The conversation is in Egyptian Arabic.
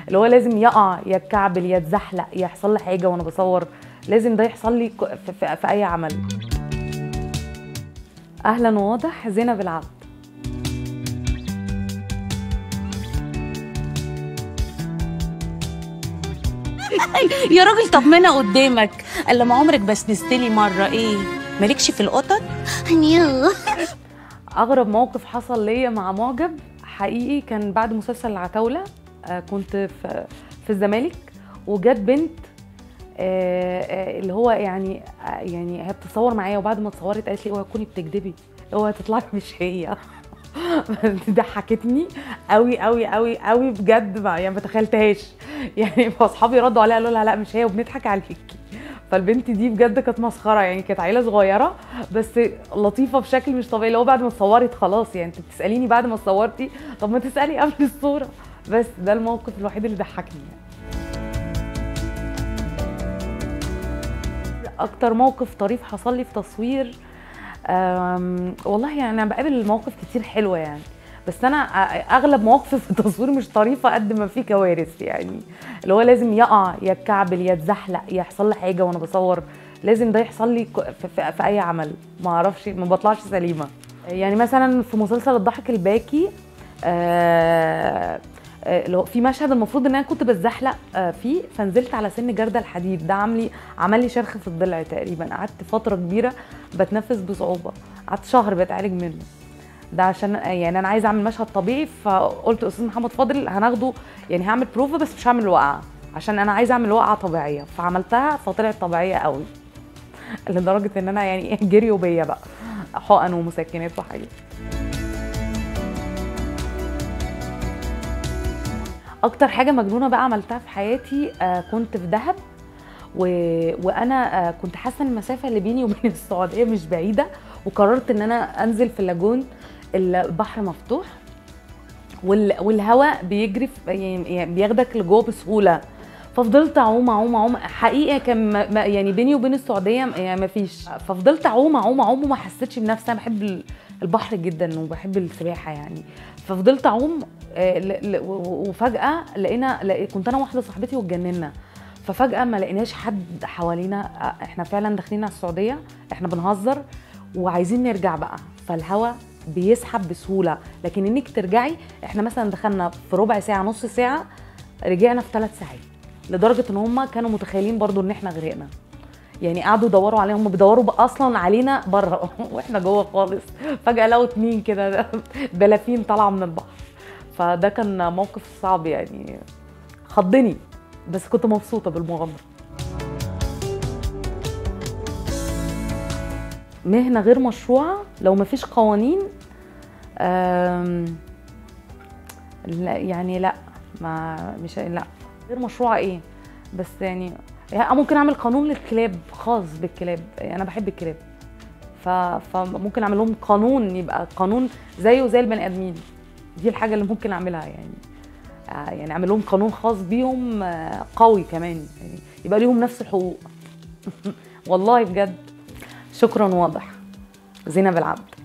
اللي هو لازم يقع يا اتكعبل يا اتزحلق يا يحصل لي حاجه وانا بصور لازم ده يحصل لي ك- في, في, في اي عمل اهلا وواضح زينب العبد يا راجل طب ما انا قدامك الا ما عمرك بسبستلي مره ايه مالكش في القطط يلا اغرب موقف حصل ليا مع معجب حقيقي كان بعد مسلسل العتاوله آه، كنت في في الزمالك وجت بنت آه، آه، اللي هو يعني آه، يعني هي بتصور معايا وبعد ما اتصورت قالت لي اوعي تكوني بتكدبي اوعي تطلعي مش هي ضحكتني قوي قوي قوي قوي بجد ما يعني ما تخيلتهاش يعني فاصحابي ردوا عليها قالوا لها لا مش هي وبنضحك عليكي فالبنت دي بجد كانت مسخره يعني كانت عيله صغيره بس لطيفه بشكل مش طبيعي اللي هو بعد ما اتصورت خلاص يعني انت بتساليني بعد ما اتصورتي طب ما تسالي قبل الصوره بس ده الموقف الوحيد اللي ضحكني يعني. اكتر موقف طريف حصل لي في تصوير أم، والله يعني انا بقابل مواقف كتير حلوه يعني بس انا أ- اغلب مواقفي في التصوير مش طريفه قد ما في كوارث يعني اللي هو لازم يقع يا اتكعبل يا اتزحلق يا يحصل لي حاجه وانا بصور لازم ده يحصل لي ك- في, في, في اي عمل ما اعرفش ما بطلعش سليمه يعني مثلا في مسلسل الضحك الباكي آه آه، لو في مشهد المفروض ان انا كنت بتزحلق آه، فيه فنزلت على سن جردل الحديد ده عاملي عمل لي شرخ في الضلع تقريبا قعدت فتره كبيره بتنفس بصعوبه قعدت شهر بتعالج منه ده عشان يعني انا عايزه اعمل مشهد طبيعي فقلت استاذ محمد فاضل هناخده يعني هعمل بروفا بس مش هعمل وقعه عشان انا عايزه اعمل وقعه طبيعيه فعملتها فطلعت طبيعيه قوي لدرجه ان انا يعني جريوا بيا بقى حقن ومسكنات وحاجات اكتر حاجه مجنونه بقى عملتها في حياتي آه كنت في دهب و... وانا آه كنت حاسه ان المسافه اللي بيني وبين السعوديه مش بعيده وقررت ان انا انزل في اللاجون البحر مفتوح وال... والهواء بيجري في... يعني بياخدك لجوه بسهوله ففضلت اعوم اعوم اعوم حقيقه كان ما- ما- يعني بيني وبين السعوديه يعني ما فيش ففضلت اعوم اعوم اعوم وما حسيتش بنفسي انا بحب ال- البحر جدا وبحب السباحه يعني ففضلت اعوم آه، ل- ل- و- وفجاه لقينا لقي- كنت انا واحده صاحبتي واتجننا ففجاه ما لقيناش حد حوالينا آه، احنا فعلا داخلين على السعوديه احنا بنهزر وعايزين نرجع بقى فالهوا بيسحب بسهوله لكن انك ترجعي احنا مثلا دخلنا في ربع ساعه نص ساعه رجعنا في ثلاث ساعات لدرجه ان هم كانوا متخيلين برضو ان احنا غرقنا يعني قعدوا يدوروا علينا هم بيدوروا بقى اصلا علينا بره واحنا جوه خالص فجاه لقوا اتنين كده دلافين طالعه من البحر فده كان موقف صعب يعني خضني بس كنت مبسوطه بالمغامره مهنه غير مشروعه لو مفيش قوانين آم، لا يعني لا ما مش لا غير مشروعه ايه بس يعني يعني ممكن اعمل قانون للكلاب خاص بالكلاب انا بحب الكلاب ف... فممكن اعمل لهم قانون يبقى قانون زيه زي البني ادمين دي الحاجه اللي ممكن اعملها يعني آه، يعني اعمل لهم قانون خاص بيهم آه، قوي كمان يعني يبقى ليهم نفس الحقوق والله بجد شكرا واضح زينب العبد